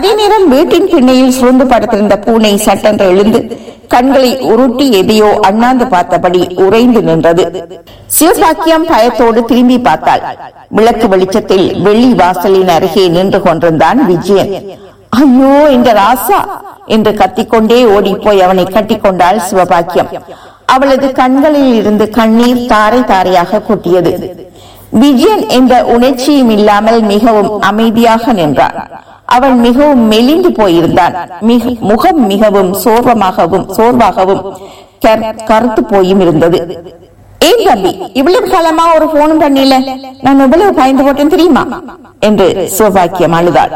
அதே நேரம் வீட்டின் பின்னையில் சுருண்டு படுத்திருந்த பூனை சட்டென்று எழுந்து கண்களை உருட்டி எதையோ அண்ணாந்து பார்த்தபடி உறைந்து நின்றது சிவபாக்கியம் பயத்தோடு திரும்பி பார்த்தாள் விளக்கு வெளிச்சத்தில் வெள்ளி வாசலின் அருகே நின்று கொண்டிருந்தான் விஜயன் ஐயோ இந்த ராசா என்று கத்திக்கொண்டே ஓடிப்போய் அவனை கட்டிக்கொண்டாள் சிவபாக்கியம் அவளது கண்களில் இருந்து கண்ணீர் தாரை தாரையாக கொட்டியது விஜயன் என்ற உணர்ச்சியும் இல்லாமல் மிகவும் அமைதியாக நின்றான் அவன் மிகவும் மெலிந்து போயிருந்தான் மிக- முகம் மிகவும் சோர்வமாகவும் சோர்வாகவும் கர்- கருத்து போயும் இருந்தது ஏன் தம்பி இவ்வளவு காலமா ஒரு போனும் பண்ணல நான் எவ்வளவு பயந்து போட்டேன் தெரியுமா என்று சிவபாக்கியம் அழுதாள்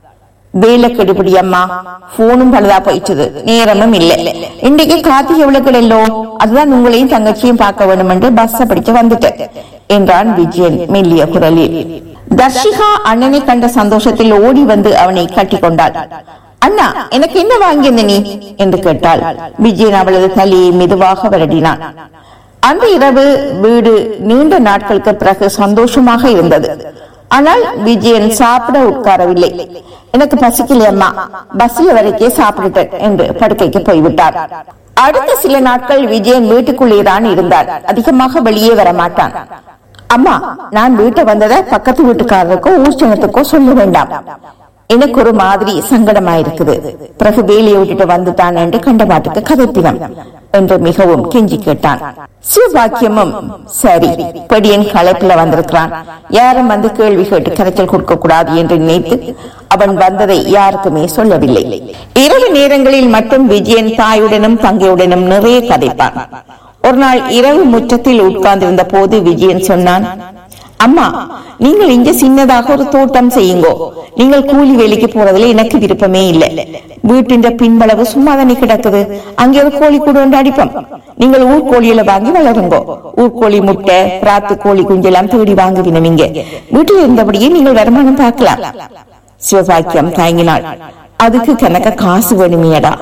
வேலை கெடுபிடி அம்மா போனும் பழுதா போயிட்டது நேரமும் இல்ல இன்னைக்கு கார்த்திகை விளக்குடல்லோ அதுதான் உங்களையும் தங்கச்சியும் பார்க்க வேண்டும் என்று பஸ் பிடிச்சு வந்துட்டேன் என்றான் விஜயன் மெல்லிய குரலில் தர்ஷிகா அண்ணனை கண்ட சந்தோஷத்தில் ஓடி வந்து அவனை கட்டிக்கொண்டாள் அண்ணா எனக்கு என்ன வாங்கியிருந்த நீ என்று கேட்டாள் விஜயன் அவளது தலையை மெதுவாக வருடினான் அந்த இரவு வீடு நீண்ட நாட்களுக்கு பிறகு சந்தோஷமாக இருந்தது ஆனால் விஜயன் சாப்பிட உட்காரவில்லை எனக்கு பசிக்கலையம்மா பஸ்ல வரைக்கே சாப்பிட்டுட்டேன் என்று படுக்கைக்கு போய்விட்டார் அடுத்த சில நாட்கள் விஜயன் வீட்டுக்குள்ளே தான் இருந்தார் அதிகமாக வெளியே வர மாட்டான் அம்மா நான் வீட்டை வந்ததை பக்கத்து வீட்டுக்காரருக்கோ ஊஷ்டனத்துக்கோ சொல்ல வேண்டாம் எனக்கு ஒரு மாதிரி சங்கடமா இருக்குது பிறகு வேலையை விட்டுட்டு வந்துட்டான் என்று கண்ட பாட்டுக்கு கதைப்பினம் என்று மிகவும் கெஞ்சி கேட்டான் சிவபாக்கியமும் சரி பெடியன் களைப்புல வந்திருக்கிறான் யாரும் வந்து கேள்வி கேட்டு கரைச்சல் கொடுக்க கூடாது என்று நினைத்து அவன் வந்ததை யாருக்குமே சொல்லவில்லை இரவு நேரங்களில் மட்டும் விஜயன் தாயுடனும் தங்கையுடனும் நிறைய கதைப்பான் ஒரு நாள் இரவு முற்றத்தில் உட்கார்ந்திருந்த போது விஜயன் சொன்னான் அம்மா நீங்கள் இங்க சின்னதாக ஒரு தோட்டம் செய்யுங்கோ நீங்கள் கூலி வேலைக்கு போறதுல எனக்கு விருப்பமே இல்ல வீட்டின் பின்பளவு சும்மா தானே கிடக்குது அங்கே ஒரு கோழி கூட ஒன்று அடிப்போம் நீங்கள் ஊர்கோழியில வாங்கி வளருங்கோ ஊர்கோழி முட்டை பிராத்து கோழி குஞ்செல்லாம் தேடி வாங்குவினம் இங்க வீட்டில் இருந்தபடியே நீங்கள் வருமானம் பார்க்கலாம் சிவபாக்கியம் தாங்கினாள் அதுக்கு கணக்க காசு வேணுமேடா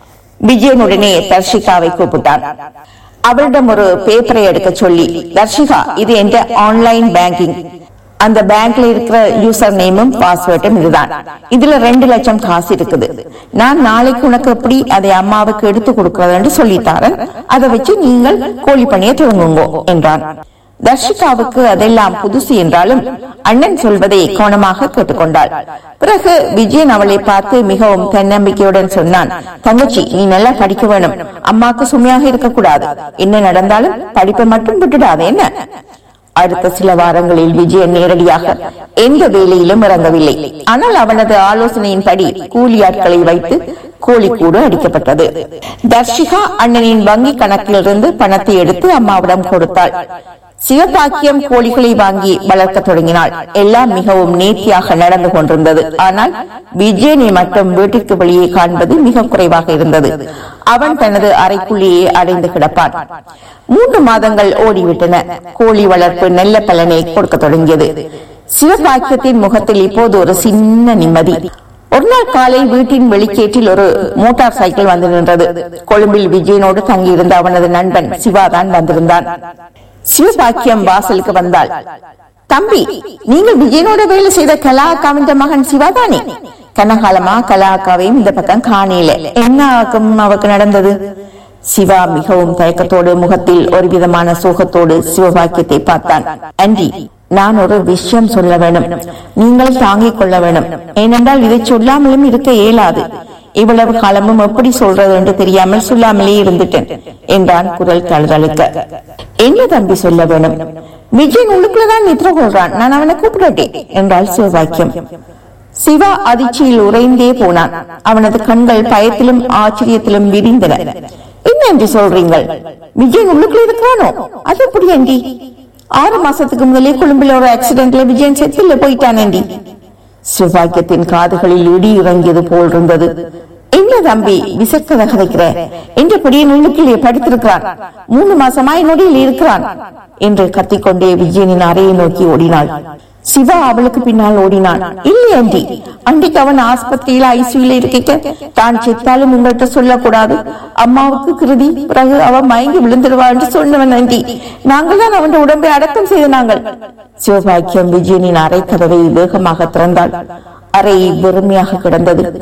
விஜயனுடனே தர்ஷிகாவை கூப்பிட்டான் அவரிடம் ஒரு பேப்பரை எடுக்க சொல்லி தர்ஷிகா இது என்ற ஆன்லைன் பேங்கிங் அந்த பேங்க்ல இருக்கிற யூசர் நேமும் பாஸ்வேர்டும் இதுதான் இதுல ரெண்டு லட்சம் காசு இருக்குது நான் நாளைக்கு உனக்கு எப்படி அதை அம்மாவுக்கு எடுத்து கொடுக்கறதுன்னு சொல்லித்தாரன் அதை வச்சு நீங்கள் கோழி பணியை தொடங்குங்கோ என்றான் தர்ஷிகாவுக்கு அதெல்லாம் புதுசு என்றாலும் அண்ணன் சொல்வதை கவனமாக கேட்டுக்கொண்டாள் பிறகு விஜயன் அவளை பார்த்து மிகவும் தன்னம்பிக்கையுடன் சொன்னான் தங்கச்சி நீ நல்லா படிக்க வேணும் அம்மாக்கு சுமையாக இருக்கக்கூடாது என்ன நடந்தாலும் படிப்பை மட்டும் விட்டுடாதே என்ன அடுத்த சில வாரங்களில் விஜயன் நேரடியாக எந்த வேலையிலும் இறங்கவில்லை ஆனால் அவனது ஆலோசனையின்படி கூலி ஆட்களை வைத்து கோழிக்கூடு அடிக்கப்பட்டது தர்ஷிகா அண்ணனின் வங்கி கணக்கிலிருந்து பணத்தை எடுத்து அம்மாவிடம் கொடுத்தாள் சிவபாக்கியம் கோழிகளை வாங்கி வளர்க்க தொடங்கினாள் எல்லாம் மிகவும் நேர்த்தியாக நடந்து கொண்டிருந்தது ஆனால் விஜயனை மட்டும் வீட்டிற்கு வெளியே காண்பது மிக குறைவாக இருந்தது அவன் தனது அறைக்குள்ளேயே அடைந்து கிடப்பான் மூன்று மாதங்கள் ஓடிவிட்டன கோழி வளர்ப்பு நல்ல பலனை கொடுக்க தொடங்கியது சிவபாக்கியத்தின் முகத்தில் இப்போது ஒரு சின்ன நிம்மதி ஒரு நாள் காலை வீட்டின் வெளிச்சேற்றில் ஒரு மோட்டார் சைக்கிள் வந்து நின்றது கொழும்பில் விஜயனோடு தங்கியிருந்த அவனது நண்பன் சிவாதான் வந்திருந்தான் சிவபாக்கியம் வாசலுக்கு வந்தாள் தம்பி நீங்கள் விஜயனோட வேலை செய்த கலா அக்காவின் மகன் சிவாதானே கனகாலமா கலா அக்காவையும் இந்த பக்கம் காணல என்ன ஆக்கும் அவக்கு நடந்தது சிவா மிகவும் தயக்கத்தோடு முகத்தில் ஒரு விதமான சோகத்தோடு சிவபாக்கியத்தை பார்த்தான் அண்டி நான் ஒரு விஷயம் சொல்ல வேண்டும் நீங்கள் தாங்கிக் கொள்ள வேண்டும் ஏனென்றால் இதை சொல்லாமலும் இருக்க இயலாது இவ்வளவு காலமும் எப்படி சொல்றது என்று தெரியாமல் சொல்லாமலே இருந்துட்டேன் என்றான் குரல் தழுதழுக்க என்ன தம்பி சொல்ல வேணும் விஜயன் உள்ளுக்குள்ளதான் நித்ர கொள்றான் நான் அவனை கூப்பிடட்டேன் என்றாள் சிவபாக்கியம் சிவா அதிர்ச்சியில் உறைந்தே போனான் அவனது கண்கள் பயத்திலும் ஆச்சரியத்திலும் விரிந்தன என்ன என்று சொல்றீங்கள் விஜயன் உள்ளுக்குள்ள இருக்கிறானோ அது எப்படி அண்டி ஆறு மாசத்துக்கு முதலே கொழும்புல ஒரு ஆக்சிடென்ட்ல விஜயன் செத்துல போயிட்டான் அண்டி சிவபாக்கியத்தின் காதுகளில் இடி இறங்கியது போல் இருந்தது என்ன தம்பி விசக்கதை கதைக்கிற என்றபடியே நுண்ணுக்கிலே படித்திருக்கிறான் மூணு மாசமா என்னுடைய இருக்கிறான் என்று கத்திக்கொண்டே விஜயனின் அறையை நோக்கி ஓடினாள் சிவா அவளுக்கு பின்னால் ஓடினான் இல்லை ஆண்டி அன்றைக்கு அவன் ஆஸ்பத்திரியில ஐசியூல இருக்க தான் செத்தாலும் உங்கள்கிட்ட சொல்லக்கூடாது அம்மாவுக்கு கிருதி பிறகு அவன் மயங்கி விழுந்துடுவா என்று சொன்னவன் ஆண்டி நாங்கள் தான் அவன் உடம்பை அடக்கம் செய்த நாங்கள் சிவபாக்கியம் விஜயனின் அறை கதவை வேகமாக திறந்தாள் அறை வெறுமையாக கிடந்தது